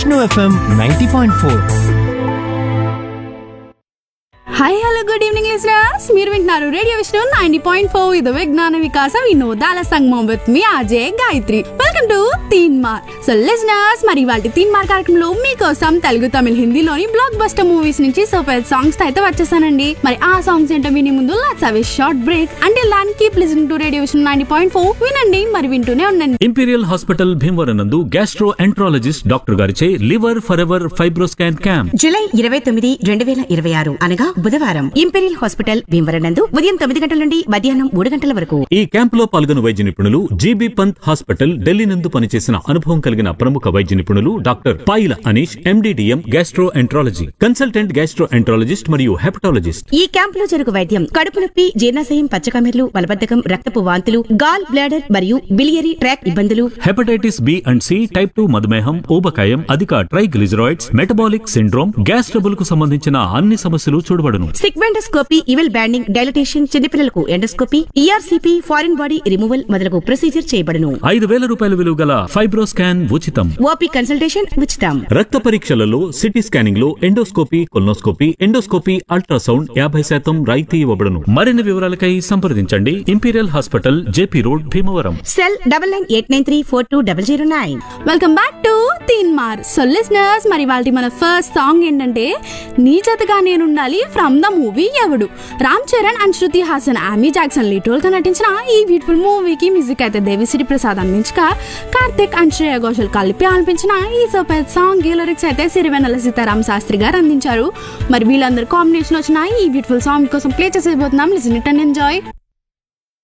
Vishnu FM ninety point four hi hello good evening listeners మీరు వింటున్నారు radio Vishnu ninety point four ఇది విజ్ఞాన వికాస వినోదాల సంగమం విత్ మీ Ajay Gayatri welcome to Teen Maar so listeners మరి వాళ్ళ తీన్ మార్ కార్యక్రమంలో మీకోసం తెలుగు తమిళ హిందీలోని బ్లాక్ బస్టర్ మూవీస్ నుంచి సూపర్ సాంగ్స్ తో అయితే వచ్చేసానండి మరి ఆ సాంగ్స్ ఏంటో వినే ముందు లెట్స్ హావ్ షార్ట్ బ్రేక్ అంటే లాన్ keep listening to radio Vishnu ninety point four వినండి మరి వింటూనే ఉండండి ఇంపీరియల్ హాస్పిటల్ భీమవరం నందు గ్యాస్ట్రో ఎంట్రాలజిస్ట్ డాక్టర్ గారిచే liver forever fibroscan camp July ఇరవై తొమ్మిది రెండు వేల ఇరవై ఆరు అనగా బుధవారం ఇంపెరియల్ హాస్పిటల్ భీమవరం నందు ఉదయం తొమ్మిది గంటల నుండి మధ్యాహ్నం మూడు గంటల వరకు ఈ క్యాంప్ లో పాల్గొన్న వైద్య నిపుణులు జీబీ పంత్ హాస్పిటల్ ఢిల్లీ నందు పనిచేసిన అనుభవం కలిగిన ప్రముఖ వైద్య నిపుణులు doctor Payila Anish MD DM gastroenterology consultant gastroenterologist మరియు హెపటాలజిస్ట్ ఈ క్యాంప్ లో జరుగు వైద్యం కడుపు నొప్పి జీర్ణాశయం పచ్చకమెర్లు మలబద్ధకం రక్తపు వాంతులు గాల్ బ్లాడర్ మరియు బిలియరీ ట్రాక్ ఇబ్బందులు hepatitis B and C type two మధుమేహం ఊబకాయం అధిక triglycerides metabolic syndrome gas trouble కు సంబంధించిన అన్ని సమస్యలు చూడబడును సిగ్మెండోస్కోపీ ఇవెల్ బ్యాండింగ్ డైలటేషన్ చిన్నపిల్లలకు endoscopy ERCP foreign body removal మొదలగు ప్రొసీజర్ చేయబడును ఐదు వేల రూపాయల విలువ గల ఫైబ్రోస్కాన్ ఉచితం ఓపీ కన్సల్టేషన్ ఉచితం రక్త పరీక్షలలో సిటీ స్కానింగ్ లో ఎండోస్కోపీ కొల్నోస్కోపీ ఎండోస్కోపీ అల్ట్రాసౌండ్ యాభై శాతం రాయితీ ఇవ్వబడును మరిన్ని వివరాలకై సంప్రదించండి imperial hospital JP road Bhimavaram cell double nine eight nine three four two double zero nine welcome back to Teen Maar so listeners మరి వాళ్ళ మన ఫస్ట్ సాంగ్ ఏంటంటే నీ జతగా నేనుండాలి from the movie Yevadu Ram Charan and Shruti Haasan Amy Jackson లిటోల్ గా నటించిన ఈ బ్యూటిఫుల్ మూవీకి మ్యూజిక్ అయితే దేవిశ్రీ ప్రసాద్ అందించగా కార్తిక్ అండ్ శ్రేయ ఘోషల్ కలిపి ఆలపించిన ఈ సూపర్ సాంగ్ లిరిక్స్ అయితే సిరివెన్నెల సీతారాం శాస్త్రి గారు అందించారు మరి వీళ్ళందరూ కాంబినేషన్ వచ్చిన ఈ బ్యూటిఫుల్ సాంగ్ కోసం ప్లే చేసేపోతున్నాం లిసన్ ఇట్ అండ్ ఎంజాయ్